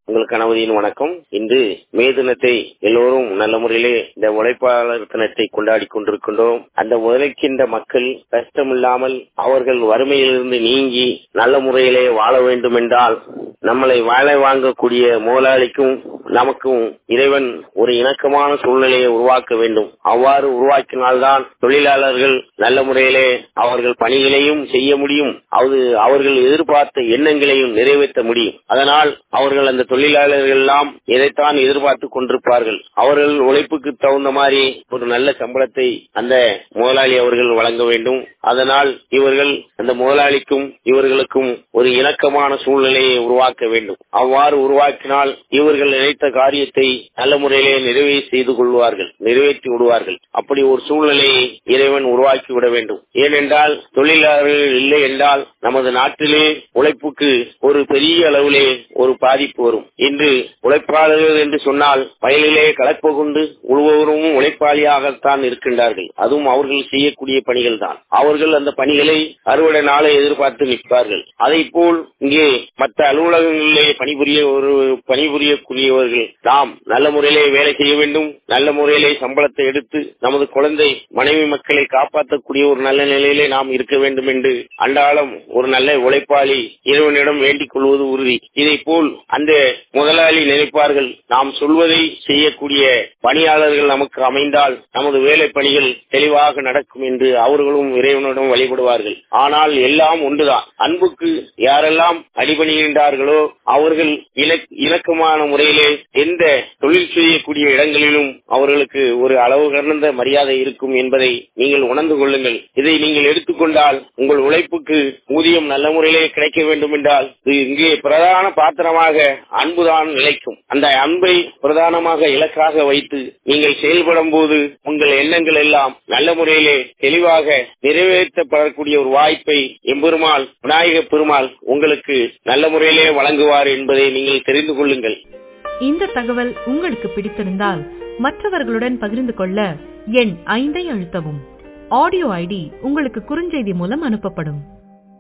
உங்கள் கணவரின் வணக்கம் இன்று மே தினத்தை எல்லோரும் நல்ல முறையிலே இந்த உழைப்பாளர் தினத்தை கொண்டாடி கொண்டிருக்கின்றோம் அந்த உழைக்கின்ற மக்கள் கஷ்டமில்லாமல் அவர்கள் வறுமையிலிருந்து நீங்கி நல்ல முறையிலே வாழ வேண்டும் என்றால் நம்மளை வாழை வாங்கக்கூடிய முதலாளிக்கும் நமக்கும் இறைவன் ஒரு இணக்கமான சூழ்நிலையை உருவாக்க வேண்டும் அவ்வாறு உருவாக்கினால்தான் தொழிலாளர்கள் நல்ல முறையிலே அவர்கள் பணிகளையும் செய்ய முடியும் அது அவர்கள் எதிர்பார்த்த எண்ணங்களையும் நிறைவேற்ற முடியும் அதனால் அவர்கள் அந்த தொழிலாளர்கள் எல்லாம் எதைத்தான் எதிர்பார்த்து கொண்டிருப்பார்கள் அவர்கள் உழைப்புக்கு தகுந்த மாதிரி ஒரு நல்ல சம்பளத்தை அந்த முதலாளி அவர்கள் வழங்க வேண்டும் அதனால் இவர்கள் அந்த முதலாளிக்கும் இவர்களுக்கும் ஒரு இணக்கமான சூழ்நிலையை உருவாக்க வேண்டும் அவ்வாறு உருவாக்கினால் இவர்கள் நினைத்த காரியத்தை நல்ல முறையிலே நிறைவேற்றி செய்து கொள்வார்கள் நிறைவேற்றி விடுவார்கள் அப்படி ஒரு சூழ்நிலையை இறைவன் உருவாக்கி விட வேண்டும் ஏனென்றால் தொழிலாளர்கள் இல்லை என்றால் நமது நாட்டிலே உழைப்புக்கு ஒரு பெரிய அளவிலே ஒரு பாதிப்பு வரும் இன்று உழைப்பாளர்கள் என்று சொன்னால் வயலிலே கலப்பகுண்டு உழுவரும் உழைப்பாளியாகத்தான் இருக்கின்றார்கள் அதுவும் அவர்கள் செய்யக்கூடிய பணிகள் தான் அவர்கள் அந்த பணிகளை அறுவடை நாளை எதிர்பார்த்து நிற்பார்கள் அதை போல் இங்கே மற்ற அலுவலகங்களிலே பணிபுரிய ஒரு பணிபுரியக்கூடியவர்கள் நாம் நல்ல முறையிலே வேலை செய்ய வேண்டும் நல்ல முறையிலே சம்பளத்தை எடுத்து நமது குழந்தை மனைவி மக்களை காப்பாற்றக்கூடிய ஒரு நல்ல நிலையிலே நாம் இருக்க வேண்டும் என்று அன்றாடம் ஒரு நல்ல உழைப்பாளி இறைவனிடம் வேண்டிக் கொள்வது உறுதி இதை போல் அந்த முதலாளி நினைப்பார்கள் நாம் சொல்வதை செய்யக்கூடிய பணியாளர்கள் நமக்கு அமைந்தால் நமது வேலை பணிகள் தெளிவாக நடக்கும் என்று அவர்களும் இறைவனிடம் வழிபடுவார்கள் ஆனால் எல்லாம் ஒன்றுதான் அன்புக்கு யாரெல்லாம் அடிபணிகின்றார்களோ அவர்கள் இணக்கமான முறையிலே எந்த தொழில் செய்யக்கூடிய இடங்களிலும் அவர்களுக்கு ஒரு அளவு கடந்த மரியாதை இருக்கும் என்பதை நீங்கள் உணர்ந்து கொள்ளுங்கள் இதை நீங்கள் எடுத்துக்கொண்டால் உங்கள் உழைப்புக்கு ஊதியம் நல்ல முறையிலே கிடைக்க வேண்டும் என்றால் இங்கே பிரதான பாத்திரமாக அன்புதான் நிலைக்கும் அந்த அன்பை பிரதானமாக இலக்காக வைத்து நீங்கள் செயல்படும் போது உங்கள் எண்ணங்கள் எல்லாம் நல்ல முறையிலே தெளிவாக நிறைவேற்றப்படக்கூடிய ஒரு வாய்ப்பை எம்பெருமாள் விநாயக பெருமாள் உங்களுக்கு நல்ல முறையிலே வழங்குவார் என்பதை நீங்கள் தெரிந்து கொள்ளுங்கள் இந்த தகவல் உங்களுக்கு பிடித்திருந்தால் மற்றவர்களுடன் பகிர்ந்து கொள்ள எண் ஐந்தை அழுத்தவும் ஆடியோ ஐடி உங்களுக்கு குறுஞ்செய்தி மூலம் அனுப்பப்படும்